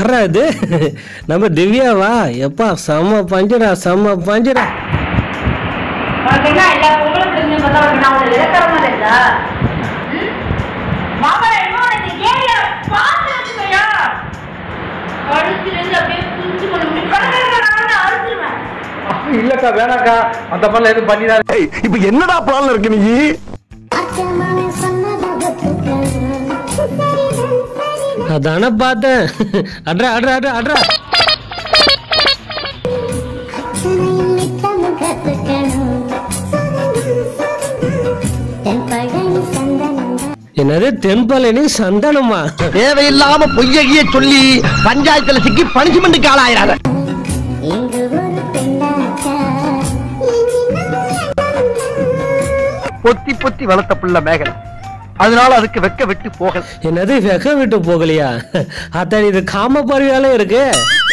யாரா இது நம்ம திவ்யாவா எப்பா செம்ம பஞ்சுடா செம்ம பஞ்சுடா உனக்கு என்ன எல்லா பொங்கலும் தெரிஞ்சு பார்த்தா உனக்கு நான் ஒரு இலக்கரமா இருந்தா மாமா என்னமோ இந்த ஏரியா பார்த்து வச்சுக்கோயா கழுத்துல இருந்து அப்படியே புடிச்சு கொண்டு போய் நான் அறுத்துருவேன் இல்லக்கா வேணாக்கா அந்த மாதிரிலாம் எதுவும் பண்ணிடாது இப்ப என்னடா பிளான்ல இருக்கு நீ அதானே பார்த்தேன் அட்ரா அட்ரா அட்ரா அட்ரா என்னது தென்பழனி சந்தனமா தேவையில்லாம பொய்யகிய சொல்லி பஞ்சாயத்துல சிக்கி பனிஷ்மெண்ட்டுக்கு ஆளாயிராத பொத்தி பொத்தி வளர்த்த புள்ள மேகல் அதனால அதுக்கு வெக்க விட்டு போகல என்னது வெக்க விட்டு போகலையா அத்தான் இது காம பறவையால இருக்கு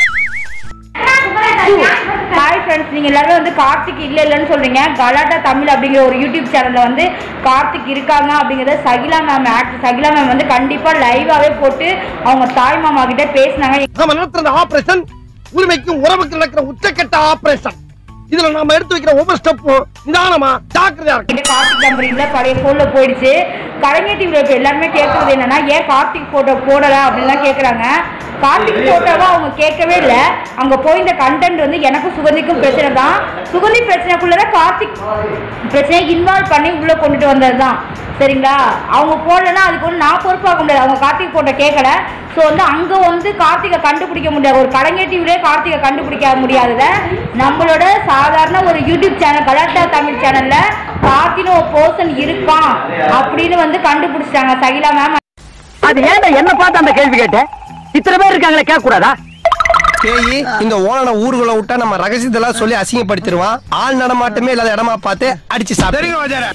ஹாய் ஃப்ரெண்ட்ஸ் நீங்கள் எல்லாரும் வந்து கார்த்திக் இல்லை இல்லைன்னு சொல்றீங்க கலாட்டா தமிழ் அப்படிங்கிற ஒரு யூடியூப் சேனலில் வந்து கார்த்திக் இருக்காங்க அப்படிங்கிறத Shakeela ma'am act Shakeela ma'am வந்து கண்டிப்பாக லைவாகவே போட்டு அவங்க தாய் மாமா கிட்ட பேசினாங்க நாம நடத்துற ஆபரேஷன் உரிமைக்கும் உறவுக்கு நடக்கிற உச்சக்கட்ட ஆபரேஷன் இதுல நாம எடுத்து வைக்கிற ஒவ்வொரு ஸ்டெப்பும் நிதானமா ஜாக்கிரதையா இருக்கு கிட்ட கார்த்திக் நம்பர் இல்லை பழைய ஃபோனில் போயிடுச்சு கலைஞர் டிவியில் இப்போ எல்லாருமே கேட்கறது என்னன்னா ஏன் கார்த்திக் ஃபோட்டோ போடல அப்படின்லாம் கேட்குறாங்க கார்த்திக் ஃபோட்டோவை அவங்க கேட்கவே இல்லை அங்கே போய் இந்த கண்டென்ட் வந்து எனக்கும் சுகந்திக்கும் பிரச்சனை தான் சுகந்தி பிரச்சனைக்குள்ளே தான் கார்த்திக் பிரச்சனையை இன்வால்வ் பண்ணி உள்ளே கொண்டுட்டு வந்தது தான் சரிங்களா அவங்க போடலைன்னா அதுக்கு வந்து நான் பொறுப்பாக முடியாது அவங்க கார்த்திக் ஃபோட்டோ கேட்கல ஸோ வந்து அங்கே வந்து கார்த்திகை கண்டுபிடிக்க முடியாது ஒரு கலைஞர் டிவிலே கார்த்திகை கண்டுபிடிக்க முடியாதத நம்மளோட சாதாரண ஒரு யூடியூப் சேனல் கலாட்டா தமிழ் சேனல்ல கார்த்தின்னு ஒரு பர்சன் இருக்கான் அப்படின்னு வந்து கண்டுபிடிச்சிட்டாங்க சகிலா மேம் அது ஏன்டா என்ன பார்த்து அந்த கேள்வி கேட்ட இத்தனை பேர் இருக்காங்களே கேட்க கூடாதா பேயி இந்த ஓனனை ஊருக்குள்ள விட்டா நம்ம ரகசியத்தெல்லாம் சொல்லி அசிங்கப்படுத்திடுவான் ஆள் நடமாட்டமே இல்லாத இடமா பார்த்து அடிச்சு சாப்பிடுங்க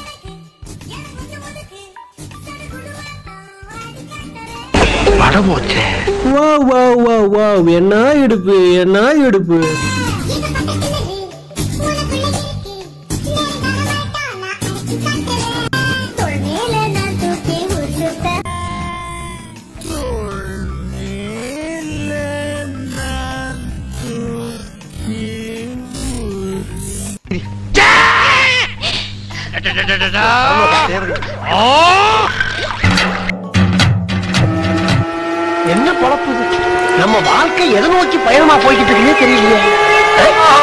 வா வா வா வா என்ன இடுப்பு என்ன இடுப்பு என்ன பொழப்பு இது? நம்ம வாழ்க்கை எதை நோக்கி பயணமா போய்கிட்டு இருக்குன்னே தெரியலையே